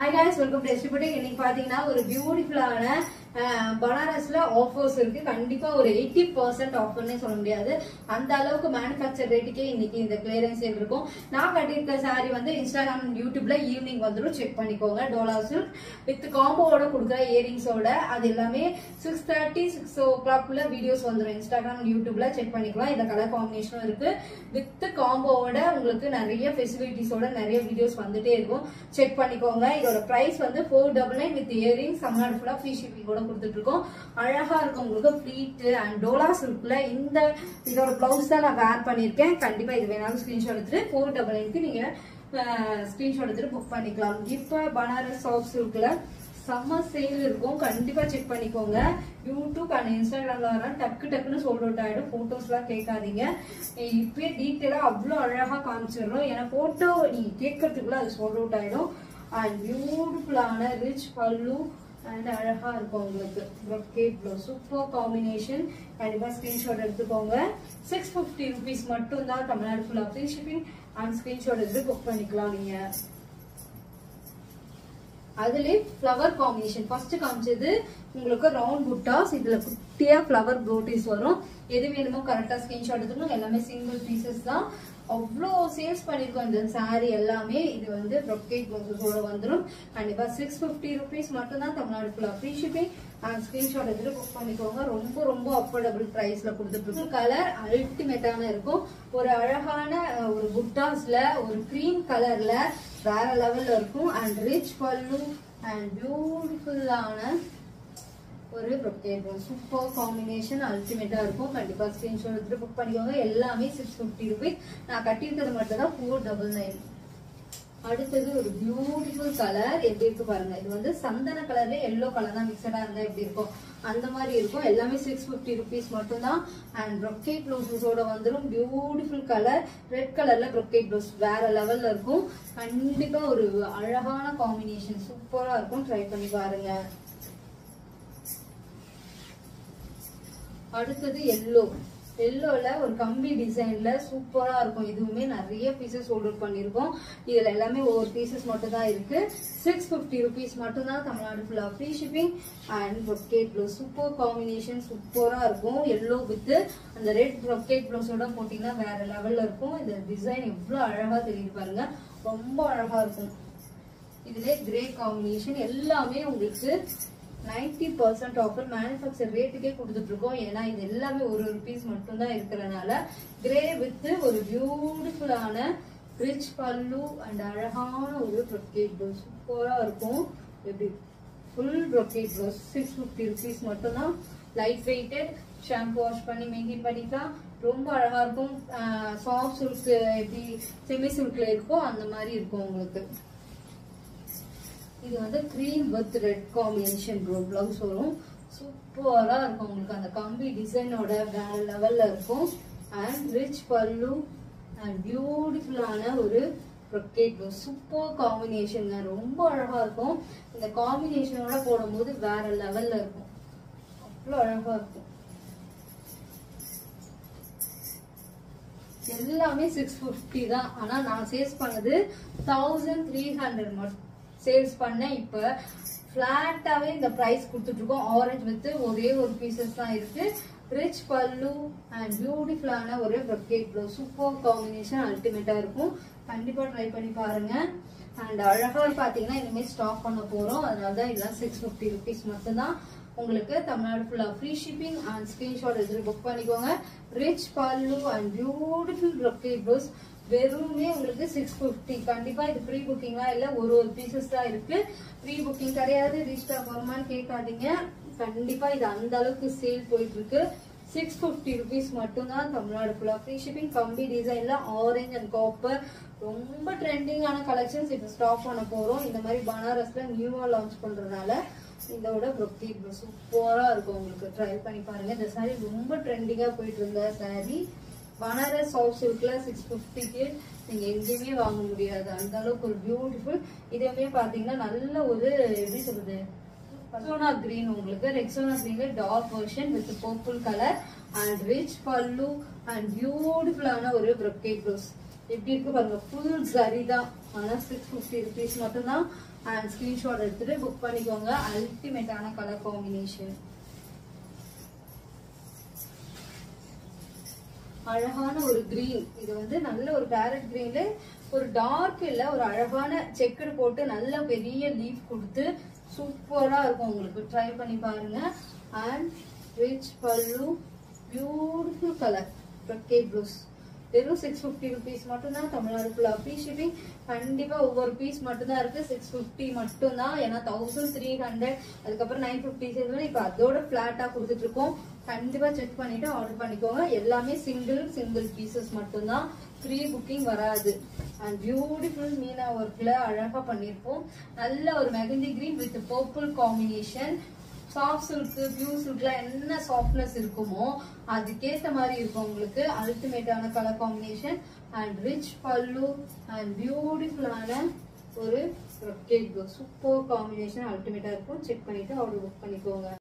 hi guys welcome to எஸ்டிபுட்டி இன்னைக்கு பாத்தீங்கன்னா ஒரு பியூட்டிஃபுல்லான பனாரஸ்ல ஆஃபர்ஸ் இருக்கு கண்டிப்பா ஒரு எயிட்டி பர்சன்ட் ஆஃபர்னே சொல்ல முடியாது அந்த அளவுக்கு மேனுஃபேக்சர் ரேட்டுக்கே இன்னைக்கு இந்த கிளியரன்ஸ் சேல் இருக்கும் நான் கட்டியிருக்க saree வந்து இன்ஸ்டாகிராம் யூடியூப்ல ஈவினிங் வந்துடும் செக் பண்ணிக்கோங்க டோலா சில்க் வித் காம்போவோட கொடுக்குற இயரிங்ஸோட அது எல்லாமே சிக்ஸ் தேர்ட்டி சிக்ஸ் ஓ கிளாக்குள்ள வீடியோஸ் வந்துடும் இன்ஸ்டாகிராம் யூடியூப்ல செக் பண்ணிக்கலாம் இந்த கலர் காம்பினேஷனும் இருக்கு வித் காம்போவோட உங்களுக்கு நிறைய ஃபெசிலிட்டிஸோட நிறைய வீடியோஸ் வந்துட்டே இருக்கும் செக் பண்ணிக்கோங்க இதோட பிரைஸ் வந்து four double nine with earring Tamil Nadu ஃபுல்லா ஃப்ரீ ஷிப்பிங் கூட கொடுத்துட்டு இருக்கோம் அழகா இருக்கும் உங்களுக்கு ஃபிளீட் அண்ட் டோலா சில்க்ல இந்த இதோட பிளவுஸ் தான் நான் வேர் பண்ணியிருக்கேன் கண்டிப்பா இது வேணாலும் ஸ்கிரீன்ஷாட் எடுத்துட்டு ஃபோர் டபுள் நைன்க்கு நீங்க ஸ்கிரீன்ஷாட் எடுத்துட்டு புக் பண்ணிக்கலாம் இப்போ பனாரஸ் சாஃப்ட் சில்க்ல செம்ம சேல் இருக்கும் கண்டிப்பா செக் பண்ணிக்கோங்க யூடியூப் அண்ட் இன்ஸ்டாகிராம்ல வர டக்கு டக்குன்னு சோல்ட் அவுட் ஆயிடும் போட்டோஸ் எல்லாம் கேட்காதீங்க இப்பயே டீட்டெயிலா அவ்வளோ அழகா காமிச்சிடுறோம் ஏன்னா போட்டோ நீங்க கேட்கறதுக்குள்ள அது சோல்ட் அவுட் ஆயிடும் அண்ட் பியூட்டிஃபுல்லான ரிச் பல்லு அண்ட் அழகா இருக்கும் உங்களுக்கு ப்ரொக்கேட் ப்ளவுஸ் சூப்பர் காம்பினேஷன் கண்டிப்பா ஸ்கிரீன்ஷாட் எடுத்துக்கோங்க சிக்ஸ் ஃபிஃப்டி ருபீஸ் மட்டும் தான் தமிழ்நாடு ஃபுல்லாக ஃப்ரீ ஷிப்பிங் அண்ட் ஸ்கிரீன்ஷாட் எடுத்து புக் பண்ணிக்கலாம் நீங்க அதுலயே ஃப்ளவர் காம்பினேஷன் ஃபர்ஸ்ட் காமிச்சது உங்களுக்கு ரவுண்ட் புட்டாஸ் இதுல குட்டியா ஃப்ளவர் ப்ரோட்டிஸ் வரும் எது வேணுமோ கரெக்டா ஸ்கிரீன்ஷாட் எடுத்துக்கணும் எல்லாமே சிங்கிள் பீசஸ் தான் அவ்வளோ சேல்ஸ் பண்ணிருக்கோம் இந்த saree எல்லாமே இது வந்து ப்ரொக்கேட் ப்ளவுஸஸோட வந்துடும் கண்டிப்பா சிக்ஸ் ஃபிஃப்டி ருபீஸ் மட்டும் தான் தமிழ்நாடு ஃபுல்லாக ஃப்ரீ ஷிப்பிங் அண்ட் ஸ்கிரீன்ஷாட் எடுத்துட்டு புக் பண்ணிக்கோங்க ரொம்ப ரொம்ப அஃபோர்டபுள் ப்ரைஸ்ல கொடுத்துட்டு இருக்கோம் கலர் அல்டிமேட்டான இருக்கும் ஒரு அழகான அஹ், ஒரு புட்டாஸ்ல ஒரு க்ரீம் கலர்ல வேற லெவல்ல இருக்கும் அண்ட் ரிச் பல்லு அண்ட் பியூட்டிஃபுல்லான ஒரு ப்ரொக்கேட் சூப்பர் காம்பினேஷன் அல்டிமேட்டா இருக்கும் கண்டிப்பா ஸ்கிரீன்ஷாட் எடுத்துட்டு புக் பண்ணிக்கோங்க எல்லாமே சிக்ஸ் ஃபிஃப்டி ருபீஸ் நான் கட்டியிருக்கிறது மட்டும் தான் ஃபோர் டபுள் நைன் அடுத்தது ஒரு பியூட்டிஃபுல் கலர் எப்படி இருக்கு பாருங்க இது வந்து சந்தன கலர்ல எல்லோ கலர் தான் மிக்சடா இருந்தா எப்படி இருக்கும் அந்த மாதிரி இருக்கும் எல்லாமே சிக்ஸ் ஃபிஃப்டி ருபீஸ் மட்டும்தான் அண்ட் ப்ரொக்கேட் ப்ளவுஸஸோட வந்துடும் பியூட்டிஃபுல் கலர் ரெட் கலர்ல ப்ரொக்கேட் ப்ளவுஸ் வேற லெவல்ல இருக்கும் கண்டிப்பா ஒரு அழகான காம்பினேஷன் சூப்பரா இருக்கும் ட்ரை பண்ணி பாருங்க அடுத்தது எல்லோ எல்லோல ஒரு கம்பி டிசைன்ல சூப்பரா இருக்கும் இதுவுமே நிறைய பீசஸ் ஆர்டர் பண்ணிருக்கோம் இதுல எல்லாமே ஒவ்வொரு பீசஸ் மட்டும் தான் இருக்கு சிக்ஸ் பிப்டி ருபீஸ் மட்டும் தான் தமிழ்நாடு ஃபுல்லா free shipping and brocade blouse super combination சூப்பரா இருக்கும் எல்லோ வித் அந்த ரெட் ப்ரொக்கேட் ப்ளவுஸோட போட்டீங்கன்னா வேற லெவல்ல இருக்கும் இந்த டிசைன் எவ்வளவு அழகா தெரியுது பாருங்க ரொம்ப அழகா இருக்கும் இதுல கிரே காம்பினேஷன் எல்லாமே உங்களுக்கு 90% பர்சன்ட் ஆஃபர் மேனுஃபேக்சர் ரேட்டுக்கே கொடுத்துட்டு இருக்கோம் ஏன்னா இது எல்லாமே ஒரு ஒரு பீஸ் மட்டும் தான் இருக்கிறனால கிரே வித் ஒரு பியூட்டிஃபுல்லான ரிச் பல்லு அண்ட் அழகான ஒரு ப்ரொக்கேட் ப்ளவுஸ் சூப்பரா இருக்கும் எப்படி full brocade blouse six fifty rupees மட்டும் தான் லைட் வெயிட்டட் ஷாம்பு வாஷ் பண்ணி மெயின்டைன் பண்ணிக்கலாம் ரொம்ப அழகா இருக்கும் சாஃப்ட் சில்க் எப்படி செமி சில்க்ல இருக்கோ அந்த மாதிரி இருக்கும் உங்களுக்கு இது வந்து cream with red combination blouse வரும் சூப்பரா இருக்கும் உங்களுக்கு அந்த கம்பி டிசைனோட வேற லெவல்ல இருக்கும் அண்ட் ரிச் பல்லு அண்ட் பியூட்டிஃபுல்லான ஒரு ப்ரொக்கேட் ப்ளவுஸ் சூப்பர் காம்பினேஷன் ரொம்ப அழகா இருக்கும் இந்த காம்பினேஷனோட போடும்போது வேற லெவல்ல இருக்கும் அவ்வளோ அழகா இருக்கும் எல்லாமே சிக்ஸ் ஃபிஃப்டி தான் ஆனா நான் சேல்ஸ் பண்ணது தௌசண்ட் த்ரீ ஹண்ட்ரட் மட்டும் சேல்ஸ் பண்ணேன் இப்ப ஃபிளாட்டாவே இந்த பிரைஸ் கொடுத்துட்டு இருக்கோம் ஆரஞ்சு வித் ஒரே ஒரு பீசஸ் தான் இருக்கு ரிச் பல்லு அண்ட் பியூட்டிஃபுல்லான ஒரு ப்ரொக்கேட் ப்ளவுஸ் சூப்பர் காம்பினேஷன் அல்டிமேட்டா இருக்கும் கண்டிப்பா ட்ரை பண்ணி பாருங்க அண்ட் அழகா பாத்தீங்கன்னா இனிமேல் ஸ்டாப் பண்ண போறோம் அதனால தான் இதெல்லாம் சிக்ஸ் ஃபிஃப்டி ருபீஸ் மட்டும்தான் உங்களுக்கு தமிழ்நாடு ஃபுல்லா ஃப்ரீ ஷிப்பிங் அண்ட் ஸ்கிரீன்ஷாட் எடுத்து புக் பண்ணிக்கோங்க rich pallu and beautiful brocade blouse வெறுமே உங்களுக்கு சிக்ஸ் ஃபிஃப்டி கண்டிப்பா இது ப்ரீ புக்கிங்லாம் இல்ல ஒரு ஒரு பீசஸ் தான் இருக்கு ப்ரீ புக்கிங் கிடையாது ரீஸ்டாக் வருமான்னு கேட்காதீங்க கண்டிப்பா இது அந்த அளவுக்கு சேல் போயிட்டு இருக்கு சிக்ஸ் ஃபிஃப்டி ருபீஸ் மட்டும் தான் தமிழ்நாடு ஃபுல்லா ஃப்ரீ ஷிப்பிங் கம்பி டிசைன்ல ஆரஞ்சு அண்ட் காப்பர் ரொம்ப ட்ரெண்டிங்கான கலெக்ஷன்ஸ் இப்போ ஸ்டாப் பண்ண போறோம் இந்த மாதிரி பனாரஸ்ல நியூவா லான்ச் பண்றதுனால இதோட ப்ரொக்கேட் சூப்பரா இருக்கும் உங்களுக்கு ட்ரை பண்ணி பாருங்க இந்த saree ரொம்ப ட்ரெண்டிங்கா போயிட்டு இருந்த saree பனாரஸ் சாஃப்ட் சில்க்ல சிக்ஸ் ஃபிஃப்டிக்கு நீங்க எங்கேயுமே வாங்க முடியாது அந்த அளவுக்கு ஒரு பியூட்டிஃபுல் இதுவுமே பாத்தீங்கன்னா நல்ல ஒரு எப்படி சொல்றது ரெக்ஸோனா கிரீன் உங்களுக்கு ரெக்ஸோனா கிரீன்ல dark version with purple colour and rich pallu and பியூட்டிஃபுல்லான ஒரு ப்ரொக்கேட் ப்ளவுஸ் எப்படி இருக்கு பாருங்க ஃபுல் சரி தான் ஆனா சிக்ஸ் ஃபிஃப்டி ருபீஸ் மட்டும்தான் அண்ட் ஸ்கிரீன்ஷாட் எடுத்துட்டு புக் பண்ணிக்கோங்க அல்டிமேட்டான கலர் காம்பினேஷன் அழகான ஒரு கிரீன் இது வந்து நல்ல ஒரு பேரட் கிரீன்ல ஒரு டார்க் இல்ல ஒரு அழகான செக்குடு போட்டு நல்ல பெரிய லீஃப் கொடுத்து சூப்பரா இருக்கும் உங்களுக்கு ட்ரை பண்ணி பாருங்க and rich pallu beautiful colour brocade blouse வெறும் சிக்ஸ் ஃபிஃப்டி ருபீஸ் மட்டும்தான் தமிழ்நாடு ஃபுல்லாக ஃப்ரீ ஷிப்பிங் கண்டிப்பா ஒவ்வொரு பீஸ் மட்டும்தான் இருக்கு சிக்ஸ் ஃபிஃப்டி மட்டும்தான் ஏன்னா தௌசண்ட் த்ரீ ஹண்ட்ரட் அதுக்கப்புறம் நைன் ஃபிஃப்டி சேர்ந்து இப்போ அதோட ஃபிளாட்டா கொடுத்துட்டு இருக்கோம் கண்டிப்பா செக் பண்ணிட்டு ஆர்டர் பண்ணிக்கோங்க எல்லாமே சிங்கிள் சிங்கிள் பீசஸ் மட்டும்தான் ஃப்ரீ புக்கிங் வராது அண்ட் பியூட்டிஃபுல் மீனா ஒர்க்ல அழகா பண்ணியிருப்போம் நல்ல ஒரு mehndi green with purple combination soft silk pure சில்க்லாம் என்ன சாஃப்ட்னஸ் இருக்குமோ அதுக்கேத்த மாதிரி இருக்கும் உங்களுக்கு அல்டிமேட்டான colour combination and rich pallu and பியூட்டிஃபுல்லான ஒரு கேக் சூப்பர் காம்பினேஷன் அல்டிமேட்டா இருக்கும் செக் பண்ணிட்டு ஆர்டர் புக் பண்ணிக்கோங்க